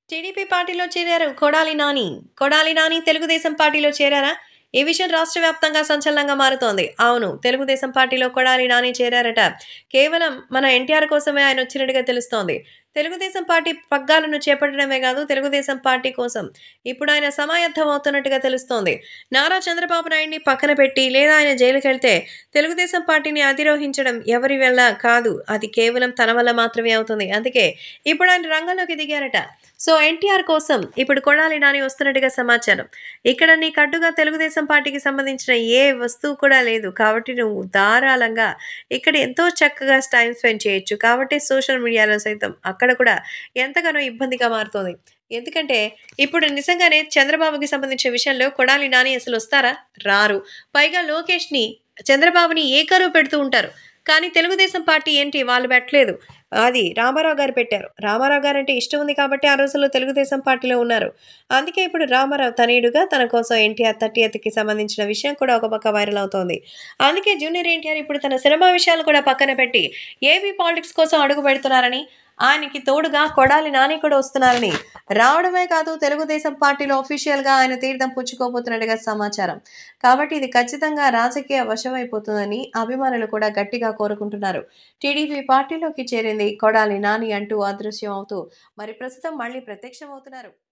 TDP పార్టీలో చేరారు కొడాలి నాని కొడాలి నాని తెలుగుదేశం పార్టీలో చేరారా ఈ విషయం రాష్ట్ర వ్యాప్తంగా సంచలనంగా మారుతోంది అవును తెలుగుదేశం పార్టీలో కొడాలి నాని చేరారట కేవలం మన ఎన్టీఆర్ కోసమే ఆయన వచ్చినట్టుగా తెలుస్తోంది తెలుగుదేశం పార్టీ పగ్గాలను చేపట్టడమే కాదు తెలుగుదేశం పార్టీ కోసం ఇప్పుడు ఆయన సమాయత్తం అవుతున్నట్టుగా తెలుస్తోంది నారా చంద్రబాబు నాయుడిని పక్కన పెట్టి లేదా ఆయన జైలుకి వెళ్తే తెలుగుదేశం పార్టీని అధిరోహించడం ఎవరి వల్ల కాదు అది కేవలం తన వల్ల మాత్రమే అవుతుంది అందుకే ఇప్పుడు ఆయన రంగంలోకి దిగారట సో ఎన్టీఆర్ కోసం ఇప్పుడు కొడాలి నాని వస్తున్నట్టుగా సమాచారం ఇక్కడ నీకు అడ్డుగా తెలుగుదేశం పార్టీకి సంబంధించిన ఏ వస్తువు కూడా లేదు కాబట్టి నువ్వు ధారాళంగా ఇక్కడ ఎంతో చక్కగా టైం స్పెండ్ చేయొచ్చు కాబట్టి సోషల్ మీడియాలో సైతం అక్కడ కూడా ఎంతగానో ఇబ్బందిగా మారుతోంది ఎందుకంటే ఇప్పుడు నిజంగానే చంద్రబాబుకి సంబంధించిన విషయంలో కొడాలి నాని అసలు వస్తారా రారు పైగా లోకేష్ని చంద్రబాబుని ఏకరువు పెడుతూ ఉంటారు కానీ తెలుగుదేశం పార్టీ ఏంటి వాళ్ళు పెట్టలేదు అది రామారావు గారు పెట్టారు రామారావు గారు అంటే ఇష్టం ఉంది కాబట్టి ఆ రోజుల్లో తెలుగుదేశం పార్టీలో ఉన్నారు అందుకే ఇప్పుడు రామారావు తనయుడుగా తన కోసం ఎన్టీఆర్ థర్టీ ఎత్కి సంబంధించిన విషయం కూడా ఒక పక్క వైరల్ అవుతోంది అందుకే జూనియర్ ఎన్టీఆర్ ఇప్పుడు తన సినిమా విషయాలు కూడా పక్కన పెట్టి ఏపీ పాలిటిక్స్ కోసం అడుగు పెడుతున్నారని ఆయనకి తోడుగా కొడాలి నాని కూడా వస్తున్నారని రావడమే కాదు తెలుగుదేశం పార్టీలో అఫీషియల్గా ఆయన తీర్థం పుచ్చుకోబోతున్నట్టుగా సమాచారం కాబట్టి ఇది ఖచ్చితంగా రాజకీయ వశమైపోతుందని అభిమానులు కూడా గట్టిగా కోరుకుంటున్నారు టీడీపీ పార్టీలోకి చేరింది కొడాలి నాని అంటూ అదృశ్యం అవుతూ మరి ప్రస్తుతం మళ్ళీ ప్రత్యక్షమవుతున్నారు